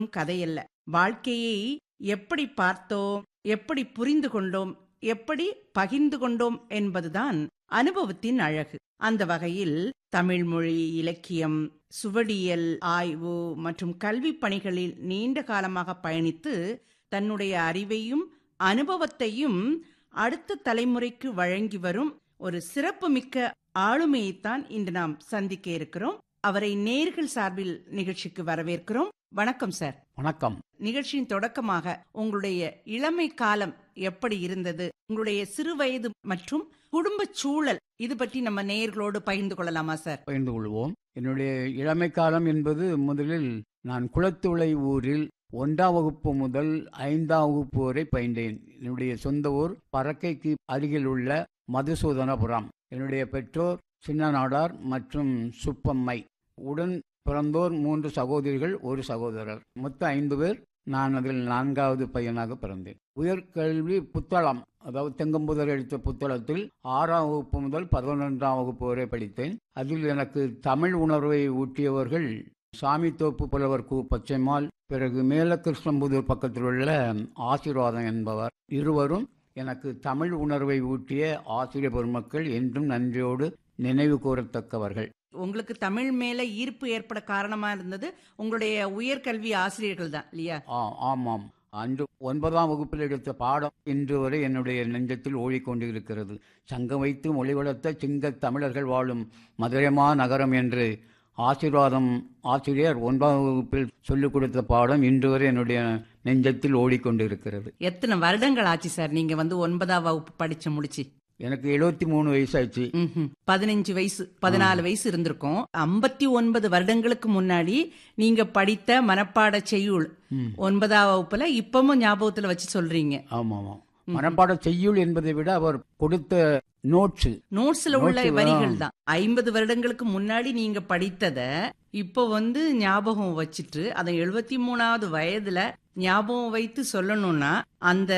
கதையல்ல வாழ்க்கையை எப்படி பார்த்தோம் எப்படி புரிந்து கொண்டோம் எப்படி பகிர்ந்து கொண்டோம் என்பதுதான் அனுபவத்தின் அழகு அந்த வகையில் தமிழ் மொழி இலக்கியம் சுவடியல் ஆய்வு மற்றும் கல்வி பணிகளில் நீண்ட காலமாக பயணித்து தன்னுடைய அறிவையும் அனுபவத்தையும் அடுத்த தலைமுறைக்கு வழங்கி வரும் ஒரு சிறப்புமிக்க ஆளுமையைத்தான் இன்று நாம் சந்திக்க இருக்கிறோம் அவரை நேர்கள் சார்பில் நிகழ்ச்சிக்கு வரவேற்கிறோம் வணக்கம் சார் வணக்கம் நிகழ்ச்சியின் தொடக்கமாக உங்களுடைய இளமை காலம் எப்படி இருந்தது உங்களுடைய சிறு வயது மற்றும் குடும்ப சூழல் இது பற்றி நம்ம நேயர்களோடு பகிர்ந்து கொள்ளலாமா சார் பகிர்ந்து கொள்வோம் என்னுடைய இளமை காலம் என்பது முதலில் நான் குளத்துளை ஊரில் ஒன்றாம் வகுப்பு முதல் ஐந்தாம் வகுப்பு வரை பயின்றேன் என்னுடைய சொந்த ஊர் பறக்கைக்கு அருகில் உள்ள மதுசூதனபுரம் என்னுடைய பெற்றோர் சின்ன நாடார் மற்றும் சுப்பம்மை உடன் பிறந்தோர் மூன்று சகோதரிகள் ஒரு சகோதரர் மொத்தம் ஐந்து பேர் நான் அதில் நான்காவது பையனாக பிறந்தேன் உயர்கல்வி புத்தளம் அதாவது தெங்கம்புதர் எடுத்த புத்தளத்தில் ஆறாம் வகுப்பு முதல் பதினொன்றாம் வகுப்பு வரை படித்தேன் அதில் எனக்கு தமிழ் உணர்வை ஊட்டியவர்கள் சாமித்தோப்பு புலவர் கு பச்சைமால் பிறகு மேலகிருஷ்ணம்புதூர் பக்கத்தில் உள்ள ஆசீர்வாதம் என்பவர் இருவரும் எனக்கு தமிழ் உணர்வை ஊட்டிய ஆசிரியர் பெருமக்கள் என்றும் நன்றியோடு நினைவு கூறத்தக்கவர்கள் உங்களுக்கு தமிழ் மேல ஈர்ப்பு ஏற்பட காரணமா இருந்தது உங்களுடைய உயர்கல்வி ஆசிரியர்கள் தான் இல்லையா ஆ ஆமாம் அன்று ஒன்பதாம் வகுப்பில் எடுத்த பாடம் இன்று வரை என்னுடைய நெஞ்சத்தில் ஓடிக்கொண்டிருக்கிறது சங்கம் வைத்து மொழி வளர்த்த சிங்கத் தமிழர்கள் வாழும் மதுரைமா நகரம் என்று ஆசீர்வாதம் ஆசிரியர் ஒன்பதாம் வகுப்பில் சொல்லிக் கொடுத்த பாடம் இன்று வரை என்னுடைய நெஞ்சத்தில் ஓடிக்கொண்டிருக்கிறது எத்தனை வருடங்கள் ஆச்சு சார் நீங்க வந்து ஒன்பதாம் வகுப்பு படிச்சு முடிச்சு எனக்கு எழுபத்தி மூணு வயசாச்சு ம்ஹும். பதினஞ்சு வயசு பதினாலு வயசு இருந்திருக்கும் ஐம்பத்தி ஒன்பது வருடங்களுக்கு முன்னாடி நீங்க படித்த மனப்பாட செய்யுள் ம். ஒன்பதாம் வகுப்புல இப்பவும் ஞாபகத்துல வச்சு சொல்றீங்க ஆமாம் ஆமாம் மனப்பாட செய்யுள் என்பதை விட அவர் கொடுத்த நோட்ஸ் நோட்ஸ்ல உள்ள Notes, வரிகள் தான் ஐம்பது வருடங்களுக்கு முன்னாடி நீங்க படித்தத இப்போ வந்து ஞாபகம் வச்சுட்டு அதை எழுபத்தி மூணாவது வயதுல ஞாபகம் வைத்து சொல்லணும்னா அந்த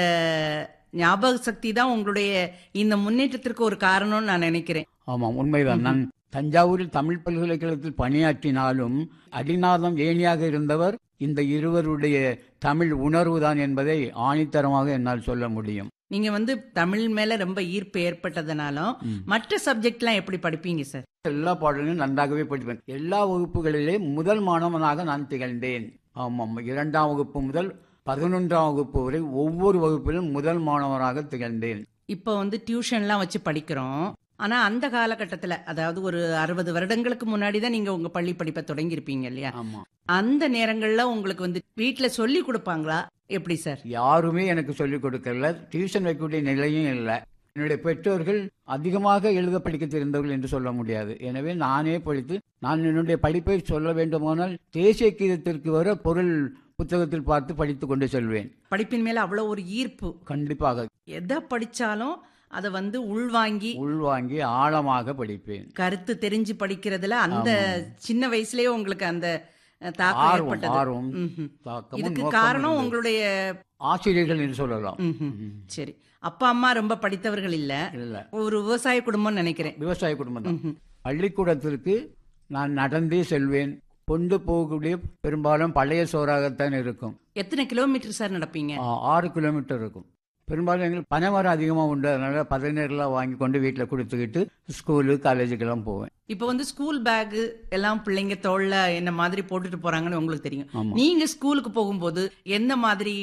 ஞாபக சக்தி தான் உங்களுடைய இந்த முன்னேற்றத்திற்கு ஒரு காரணம்னு நான் நினைக்கிறேன் ஆமாம் உண்மைதான் நான் தஞ்சாவூரில் தமிழ் பல்கலைக்கழகத்தில் பணியாற்றினாலும் அடிநாதம் ஏணியாக இருந்தவர் இந்த இருவருடைய தமிழ் உணர்வுதான் என்பதை ஆணித்தரமாக என்னால் சொல்ல முடியும் நீங்க வந்து தமிழ் மேல ரொம்ப ஈர்ப்பு ஏற்பட்டதுனாலும் ம். மற்ற சப்ஜெக்ட்லாம் எப்படி படிப்பீங்க சார் எல்லா பாடலையும் நன்றாகவே படிப்பேன் எல்லா வகுப்புகளிலே முதல் மாணவனாக நான் திகழ்ந்தேன் ஆமாம் இரண்டாம் வகுப்பு முதல் பதினொன்றாம் வகுப்பு வரை ஒவ்வொரு வகுப்பிலும் முதல் மாணவனாக திகழ்ந்தேன் இப்போ வந்து டியூஷன்லாம் வச்சு படிக்கிறோம் ஆனா அந்த காலகட்டத்துல அதாவது ஒரு அறுபது வருடங்களுக்கு முன்னாடி தான் நீங்க உங்க பள்ளி படிப்பை தொடங்கியிருப்பீங்க இல்லையா ஆமா அந்த நேரங்கள்ல உங்களுக்கு வந்து வீட்ல சொல்லி கொடுப்பாங்களா எப்படி சார் யாருமே எனக்கு சொல்லிக் கொடுக்கல டியூஷன் வைக்கக்கூடிய நிலையும் இல்லை என்னுடைய பெற்றோர்கள் அதிகமாக எழுத படிக்க தெரிந்தவர்கள் என்று சொல்ல முடியாது எனவே நானே படித்து நான் என்னுடைய படிப்பை சொல்ல வேண்டுமானால் தேசிய கீதத்திற்கு வர பொருள் புத்தகத்தில் பார்த்து படித்து கொண்டு செல்வேன் படிப்பின் மேல அவ்வளவு ஒரு ஈர்ப்பு கண்டிப்பாக எதை படிச்சாலும் அதை வந்து உள்வாங்கி உள்வாங்கி ஆழமாக படிப்பேன் கருத்து தெரிஞ்சு படிக்கிறதுல அந்த சின்ன வயசுலயே உங்களுக்கு அந்த அஹ், தாக்கம் ஆர்வம் ஏற்பட்டது ஆர்வம் ம்ஹும். தாக்கமும் இதுக்கு நோக்கமும் காரணம் இருந்தது. உங்களுடைய ஆசிரியர்கள் என்று சொல்லலாம் ம்ஹும். சரி அப்பா அம்மா ரொம்ப படித்தவர்கள் இல்ல இல்ல ஒரு விவசாய குடும்பம்னு நினைக்கிறேன் விவசாய குடும்பம் தான் ம்ஹும். பள்ளிக்கூடத்திற்கு நான் நடந்தே செல்வேன் கொண்டு போகக்கூடிய பெரும்பாலும் பழைய சோறாகத்தான் இருக்கும் எத்தனை கிலோமீட்டர் சார் நடப்பீங்க ஆ, ஆறு கிலோமீட்டர் இருக்கும் பெரும்பாலும் எங்களுக்கு பனைமரம் அதிகமாக உண்டு அதனால பதினேறுலாம் வாங்கி கொண்டு வீட்டில் கொடுத்துக்கிட்டு ஸ்கூலு காலேஜுக்கெல்லாம் போவேன் இப்போ வந்து ஸ்கூல் பேக் எல்லாம் பிள்ளைங்க தோல்ல என்ன மாதிரி போட்டுட்டு போறாங்கன்னு உங்களுக்கு தெரியும் ஆமா. நீங்க ஸ்கூலுக்கு போகும்போது எந்த மாதிரி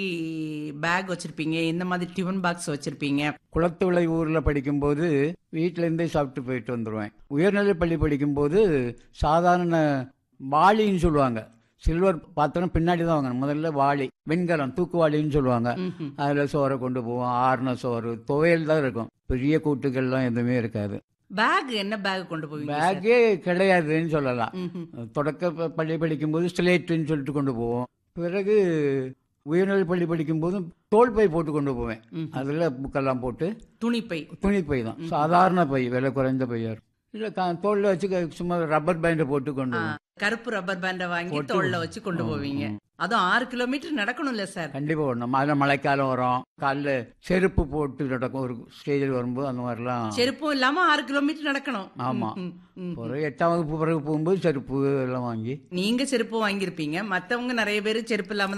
பேக் வச்சிருப்பீங்க எந்த மாதிரி டிஃபன் பாக்ஸ் வச்சிருப்பீங்க குளத்துளை ஊரில் படிக்கும்போது வீட்டில இருந்தே சாப்பிட்டு போயிட்டு வந்துடுவேன் உயர்நிலைப் பள்ளி படிக்கும்போது சாதாரண வாளின்னு சொல்லுவாங்க சில்வர் பாத்திரம் பின்னாடி தான் வாங்கணும் முதல்ல வாளி வெண்கலம் தூக்குவாளின்னு சொல்லுவாங்க ம்ஹும். அதில் சோறை கொண்டு போவோம் ஆறுன சோறு துவையல் தான் இருக்கும் பெரிய கூட்டுகள்லாம் எதுவுமே இருக்காது பேக் என்ன பேக் கொண்டு போவீங்க சார்? பேக்கே கிடையாதுன்னு சொல்லலாம் ம்ஹும். தொடக்க ப- பள்ளி படிக்கும்போது ஸ்லேட்டுன்னு சொல்லிட்டு கொண்டு போவோம் பிறகு உயர்நிலை பள்ளி படிக்கும்போதும் தோல் பை போட்டு கொண்டு போவேன் ம்ஹும். அதில் புக்கெல்லாம் போட்டு துணிப்பை துணி பை தான் சாதாரண பை விலை குறைந்த பையா இருக்கும் இல்லை தோல்ல வச்சு க- சும்மா ரப்பர் பேண்டை போட்டு கொண்டு ஆ, போவோம். கருப்பு ரப்பர் பேண்ட வாங்கி போட்டு- தோல்ல வச்சு கொண்டு ஆ, போவீங்க ஆ. அதுவும் ஆறு கிலோமீட்டர் நடக்கணும்ல சார் கண்டிப்பா வரணும் அதில் மழைக்காலம் வரும் காலைல செருப்பு போட்டு நடக்கும் ஒரு ஸ்டேஜில் வரும்போது அந்த மாதிரிலாம் செருப்பும் இல்லாம ஆறு கிலோமீட்டர் நடக்கணும் ஆமா. ம், ம், ம். ஒரு எட்டாம் வகுப்பு பிறகு போகும்போது செருப்பு எல்லாம் வாங்கி நீங்க செருப்பு வாங்கியிருப்பீங்க மத்தவங்க நிறைய பேர் செருப்பு இல்லாம